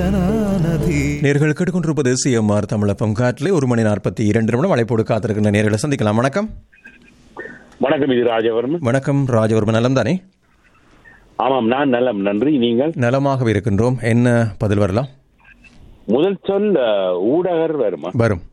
நேர்கள் கேட்டுக்கொண்டிருப்பது சிஎம்ஆர் தமிழப்பம் காட்டிலே ஒரு மணி நாற்பத்தி இரண்டு நிமிடம் அழைப்போடு காத்திருக்கின்ற நேர்களை சந்திக்கலாம் வணக்கம் வணக்கம் இது ராஜவர்மன் வணக்கம் ராஜவர்மன் நலம் தானே ஆமாம் நான் நலம் நன்றி நீங்கள் நலமாகவே இருக்கின்றோம் என்ன பதில் வரலாம் முதல் சொல் அஹ், ஊடகர் வருமா வரும்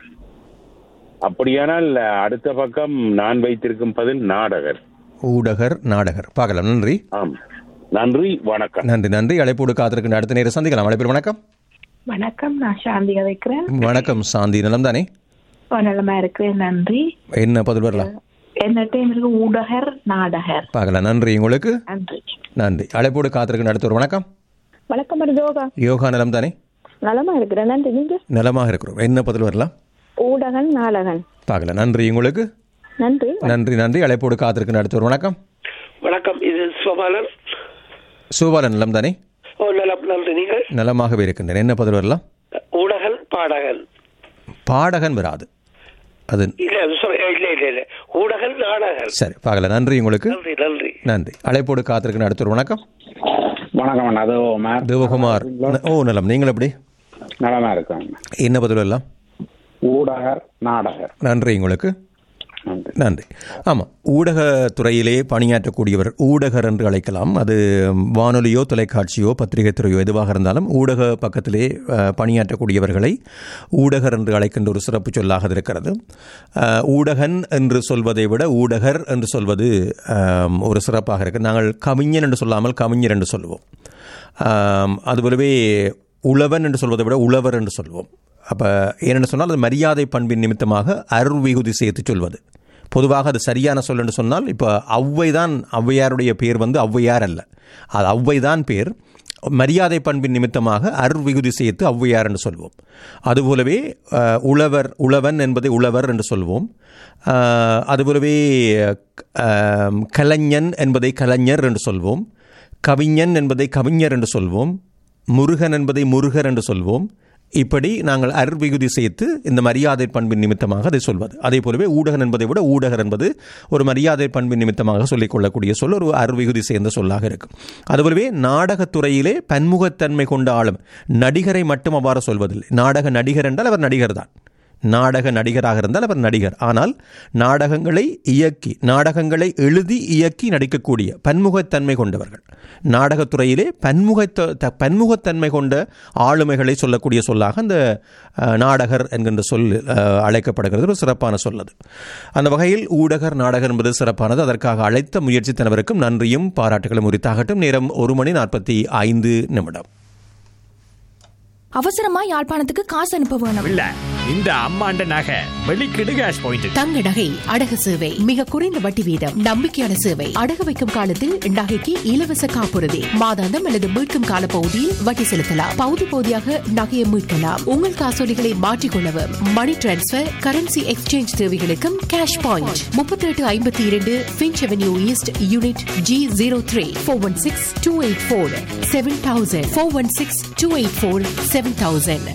அப்படியானால் அஹ், அடுத்த பக்கம் நான் வைத்திருக்கும் பதில் நாடகர் ஊடகர் நாடகர் பார்க்கலாம் நன்றி ஆம் நன்றி வணக்கம் நன்றி நன்றி அழைப்போடு காத்திருக்கின்ற அடுத்த நேரம் சந்திக்கலாம் அழைப்பில் வணக்கம் வணக்கம் நான் சாந்தி கதைக்கிறேன் வணக்கம் சாந்தி நலம் தானே நலமா இருக்கிறேன் நன்றி என்ன பதில் வரலாம் என்ன டைம் இருக்கு ஊடகர் நாடகர் பார்க்கலாம் நன்றி உங்களுக்கு நன்றி நன்றி அழைப்போடு காத்திருக்கின்ற அடுத்த ஒரு வணக்கம் வணக்கம் யோகா யோகா நலம் தானே நலமா இருக்கிறேன் நன்றி நீங்க நலமாக இருக்கிறோம் என்ன பதில் வரலாம் ஊடகன் நாடகன் பார்க்கலாம் நன்றி உங்களுக்கு நன்றி நன்றி நன்றி அழைப்போடு காத்திருக்கின்ற அடுத்த ஒரு வணக்கம் வணக்கம் இது சிவபாலன் சூபாலன் நலம் தானே ஓ நலம் நன்றி நீங்கள் நலமாகவே இருக்கின்றன என்ன பதில் வரலாம் ஊடகன் பாடகன் பாடகன் வராது அது இல்ல அது சொல்- இல்ல இல்ல இல்ல ஊடகன் நாடகன் சரி பார்க்கல நன்றி உங்களுக்கு நன்றி நன்றி நன்றி அழைப்போடு காத்திருக்கிற அடுத்த ஒரு வணக்கம் வணக்கம் அது மேம் தேவகுமார் ஓ நலம் நீங்கள் எப்படி நலமா இருக்காங்க என்ன பதில் வரலாம் ஊடகர் நாடகர் நன்றி உங்களுக்கு நன்றி நன்றி ஆமாம் ஊடகத்துறையிலே பணியாற்றக்கூடியவர் ஊடகர் என்று அழைக்கலாம் அது வானொலியோ தொலைக்காட்சியோ பத்திரிகை துறையோ எதுவாக இருந்தாலும் ஊடக பக்கத்திலே அஹ், பணியாற்றக்கூடியவர்களை ஊடகர் என்று அழைக்கின்ற ஒரு சிறப்பு சொல்லாக அது இருக்கிறது அஹ், ஊடகன் என்று சொல்வதை விட ஊடகர் என்று சொல்வது அஹ், ஒரு சிறப்பாக இருக்கு நாங்கள் கவிஞன் என்று சொல்லாமல் கவிஞர் என்று சொல்லுவோம் ஆம், அதுபோலவே உழவன் என்று சொல்வதை விட உழவர் என்று சொல்வோம் அப்போ ஏனென்று சொன்னால் அது மரியாதை பண்பின் நிமித்தமாக அருள்விகுதி சேர்த்து சொல்வது பொதுவாக அது சரியான சொல் என்று சொன்னால் இப்போ ஔவை தான் ஔவையாருடைய பேர் வந்து ஔவையார் அல்ல அது ஔவை தான் பேர் மரியாதை பண்பின் நிமித்தமாக அருள்விகுதி சேர்த்து ஔவையார் என்று சொல்வோம் அதுபோலவே அஹ், உழவர் உழவன் என்பதை உழவர் என்று சொல்வோம் அஹ், அதுபோலவே அஹ், கலைஞன் என்பதை கலைஞர் என்று சொல்வோம் கவிஞன் என்பதை கவிஞர் என்று சொல்வோம் முருகன் என்பதை முருகர் என்று சொல்வோம் இப்படி நாங்கள் அருள்விகுதி சேர்த்து இந்த மரியாதை பண்பின் நிமித்தமாக அதை சொல்வது அதே போலவே ஊடகன் என்பதை விட ஊடகர் என்பது ஒரு மரியாதை பண்பின் நிமித்தமாக சொல்லிக் கொள்ளக்கூடிய சொல் ஒரு அருள்விகுதி சேர்ந்த சொல்லாக இருக்கும் அதுபோலவே நாடகத்துறையிலே பன்முகத்தன்மை கொண்ட ஆளும் நடிகரை மட்டும் அவ்வாறு சொல்வதில்லை நாடக நடிகர் என்றால் அவர் நடிகர் தான் நாடக நடிகராக இருந்தால் அவர் நடிகர் ஆனால் நாடகங்களை இயக்கி நாடகங்களை எழுதி இயக்கி நடிக்கக்கூடிய பன்முகத்தன்மை கொண்டவர்கள் நாடகத்துறையிலே பன்முகத்த த- பன்முகத்தன்மை கொண்ட ஆளுமைகளை சொல்லக்கூடிய சொல்லாக அந்த அஹ், நாடகர் என்கின்ற சொல் அஹ், அழைக்கப்படுகிறது ஒரு சிறப்பான சொல் அது அந்த வகையில் ஊடகர் நாடகர் என்பது சிறப்பானது அதற்காக அழைத்த முயற்சித்தனவருக்கும் நன்றியும் பாராட்டுகளும் உரித்தாகட்டும் நேரம் ஒரு மணி நாற்பத்தி ஐந்து நிமிடம் அவசரமா யாழ்ப்பாணத்துக்கு காசு அனுப்ப வேணும் இல்ல இந்த அம்மாண்ட நகை வெளிக்கிடு கேஷ் பாயிண்ட் தங்க நகை அடகு சேவை மிக குறைந்த வட்டி வீதம் நம்பிக்கையான சேவை அடகு வைக்கும் காலத்தில் நகைக்கு இலவச காப்புறுதி மாதாந்தம் அல்லது மீட்கும் கால பகுதியில் வட்டி செலுத்தலாம் பகுதி பகுதியாக நகையை மீட்கலாம் உங்கள் காசோலிகளை மாற்றிக்கொள்ளவும் மணி டிரான்ஸ்பர் கரன்சி எக்ஸ்சேஞ்ச் தேவைகளுக்கும் கேஷ் பாயிண்ட் முப்பத்தி எட்டு ஐம்பத்தி இரண்டு Finch Avenue East unit G zero three four one six two eight four seven thousand four one six two eight four seven thousand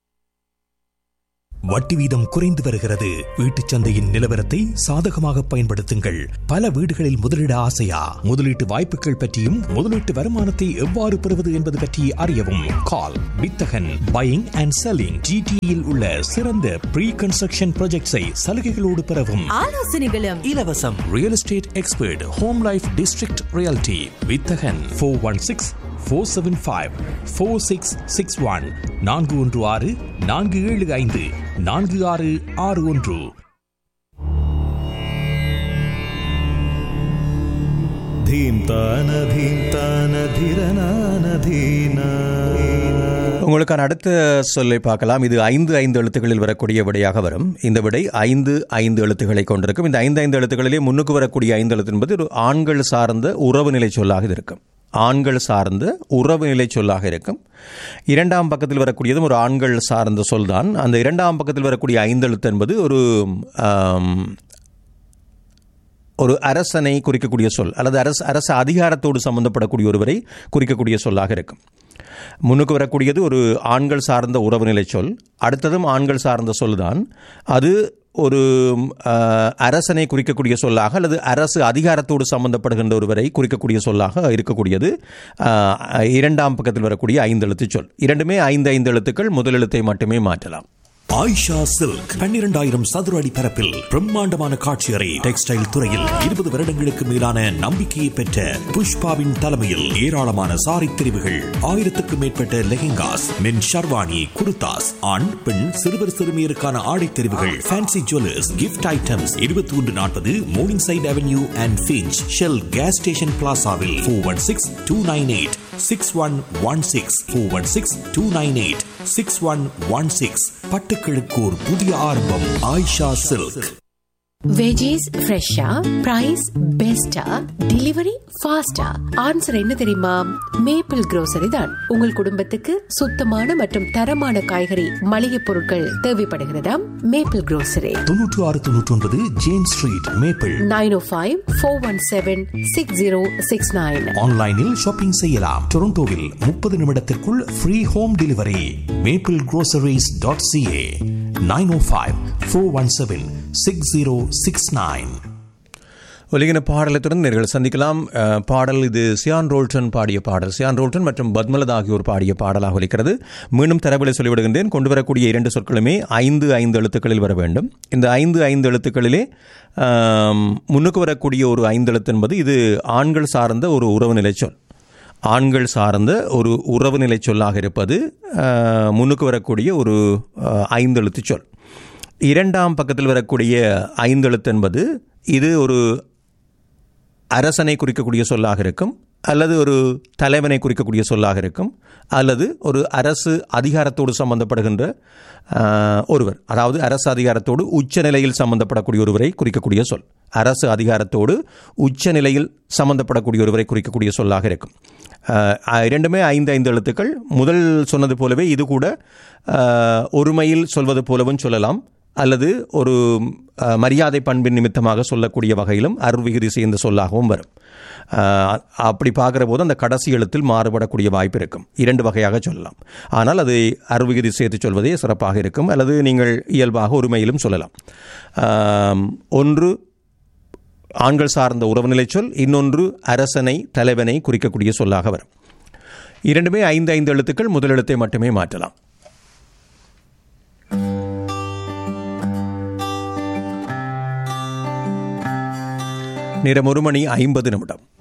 வட்டி வீதம் குறைந்து வருகிறது வீட்டுச் சந்தையின் நிலவரத்தை சாதகமாக பயன்படுத்துங்கள் பல வீடுகளில் முதலீட ஆசையா முதலீட்டு வாய்ப்புகள் பற்றியும் முதலீட்டு வருமானத்தை எவ்வாறு பெறுவது என்பது பற்றி அறியவும் கால் வித்தகன் பையிங் அண்ட் செல்லிங் ஜிடியில் உள்ள சிறந்த ப்ரீ கன்ஸ்ட்ரக்ஷன் ப்ராஜெக்ட்ஸை சலுகைகளோடு பெறவும் ஆலோசனைகளும் இலவசம் real estate expert home life district reality வித்தகன் four one six four seven five four six six one நான்கு ஒன்று ஆறு நான்கு ஏழு ஐந்து நான்கு ஆறு ஆறு ஒன்று உங்களுக்கான அடுத்த சொல்லை பார்க்கலாம் இது ஐந்து ஐந்து எழுத்துக்களில் வரக்கூடிய விடையாக வரும் இந்த விடை ஐந்து ஐந்து எழுத்துக்களை கொண்டிருக்கும் இந்த ஐந்து ஐந்து எழுத்துக்களிலே முன்னுக்கு வரக்கூடிய ஐந்து எழுத்து என்பது ஒரு ஆண்கள் சார்ந்த உறவு நிலை சொல்லாக இது இருக்கும் ஆண்கள் சார்ந்த உறவு நிலை சொல்லாக இருக்கும் இரண்டாம் பக்கத்தில் வரக்கூடியதும் ஒரு ஆண்கள் சார்ந்த சொல்தான் அந்த இரண்டாம் பக்கத்தில் வரக்கூடிய ஐந்து எழுத்து என்பது ஒரு ஆம், ஒரு அரசனை குறிக்கக்கூடிய சொல் அல்லது அரசு அரசு அதிகாரத்தோடு சம்பந்தப்படக்கூடிய ஒருவரை குறிக்கக்கூடிய சொல்லாக இருக்கும் முன்னுக்கு வரக்கூடியது ஒரு ஆண்கள் சார்ந்த உறவுநிலை சொல் அடுத்ததும் ஆண்கள் சார்ந்த சொல் தான் அது ஒரு அஹ், அரசனை குறிக்கக்கூடிய சொல்லாக அல்லது அரசு அதிகாரத்தோடு சம்பந்தப்படுகின்ற ஒருவரை குறிக்கக்கூடிய சொல்லாக இருக்கக்கூடியது அஹ், இரண்டாம் பக்கத்தில் வரக்கூடிய ஐந்து எழுத்து சொல் இரண்டுமே ஐந்து ஐந்து எழுத்துக்கள் முதல் எழுத்தை மட்டுமே மாற்றலாம் ஆயிஷா சில்க் பன்னிரண்டாயிரம் சதுர அடி பரப்பில் பிரம்மாண்டமான காட்சியறை டெக்ஸ்டைல் துறையில் இருபது வருடங்களுக்கு மேலான நம்பிக்கையை பெற்ற புஷ்பாவின் தலைமையில் ஏராளமான சாரி தெரிவுகள் ஆயிரத்துக்கும் மேற்பட்ட லெஹெங்காஸ் மென் ஷர்வானி குர்தாஸ் ஆண் பெண் சிறுவர் சிறுமியருக்கான ஆடை தெரிவுகள் ஃபேன்சி ஜுவல்லர்ஸ் கிஃப்ட் ஐட்டம்ஸ் இருபத்தி ஒன்று நாற்பது Morningside Avenue and Finch Shell gas station பிளாசாவில் four one six two nine eight six one one six four one six two nine eight six one one six பட்டுக்கிழக்கு ஒரு புதிய ஆரம்பம் Ayesha silk veggies ஃப்ரெஷ்ஷா price பெஸ்டா delivery ஃபாஸ்டா answer என்ன தெரியுமா மேப்பிள் grocery தான் உங்கள் குடும்பத்துக்கு சுத்தமான மற்றும் தரமான காய்கறி மளிகை பொருட்கள் தேவைப்படுகிறதா மேப்பிள் grocery தொன்னூற்று ஆறு தொன்னூற்றி ஒன்பது James Street Maple nine O five four one seven six zero six nine ஆன்லைனில் ஷாப்பிங் செய்யலாம் டொரண்டோவில் முப்பது நிமிடத்திற்குள் free home delivery Maple groceries dot CA nine O five four one seven six zero six nine ஒலிகின பாடலத்துடன் நேர்கள் சந்திக்கலாம் அஹ், பாடல் இது சியான் ரோல்டன் பாடிய பாடல் சியான் ரோல்டன் மற்றும் பத்மலத் ஆகியோர் பாடிய பாடலாக ஒலிக்கிறது மீண்டும் தரவிலை சொல்லிவிடுகின்றேன் கொண்டு வரக்கூடிய இரண்டு சொற்களுமே ஐந்து ஐந்து எழுத்துக்களில் வர வேண்டும் இந்த ஐந்து ஐந்து எழுத்துக்களிலே ஆம், முன்னுக்கு வரக்கூடிய ஒரு ஐந்து எழுத்து என்பது இது ஆண்கள் சார்ந்த ஒரு உறவு நிலை சொல் ஆண்கள் சார்ந்த ஒரு உறவு நிலை சொல்லாக இருப்பது அஹ், முன்னுக்கு வரக்கூடிய ஒரு அஹ், ஐந்தெழுத்து சொல் இரண்டாம் பக்கத்தில் வரக்கூடிய ஐந்தெழுத்து என்பது இது ஒரு அரசனை குறிக்கக்கூடிய சொல்லாக இருக்கும் அல்லது ஒரு தலைவனை குறிக்கக்கூடிய சொல்லாக இருக்கும் அல்லது ஒரு அரசு அதிகாரத்தோடு சம்பந்தப்படுகின்ற ஆஹ், ஒருவர் அதாவது அரசு அதிகாரத்தோடு உச்ச நிலையில் சம்பந்தப்படக்கூடிய ஒருவரை குறிக்கக்கூடிய சொல் அரசு அதிகாரத்தோடு உச்ச நிலையில் சம்பந்தப்படக்கூடிய ஒருவரை குறிக்கக்கூடிய சொல்லாக இருக்கும் ஆஹ், இரண்டுமே ஐந்து ஐந்து எழுத்துக்கள் முதல் சொன்னது போலவே இது கூட ஆஹ், ஒருமையில் சொல்வது போலவும் சொல்லலாம் அல்லது ஒரு அஹ், மரியாதை பண்பின் நிமித்தமாக சொல்லக்கூடிய வகையிலும் அருள்விகுதி சேர்ந்த சொல்லாகவும் வரும் அஹ், அப்படி பார்க்குற போது அந்த கடைசி எழுத்தில் மாறுபடக்கூடிய வாய்ப்பு இருக்கும் இரண்டு வகையாக சொல்லலாம் ஆனால் அது அருள்விகுதி சேர்த்து சொல்வதே சிறப்பாக இருக்கும் அல்லது நீங்கள் இயல்பாக ஒருமையிலும் சொல்லலாம் அஹ், ஒன்று ஆண்கள் சார்ந்த உறவுநிலை சொல் இன்னொன்று அரசனை தலைவனை குறிக்கக்கூடிய சொல்லாக வரும் இரண்டுமே ஐந்து ஐந்து எழுத்துக்கள் முதல் எழுத்தை மட்டுமே மாற்றலாம் நேரம் ஒரு மணி ஐம்பது நிமிடம்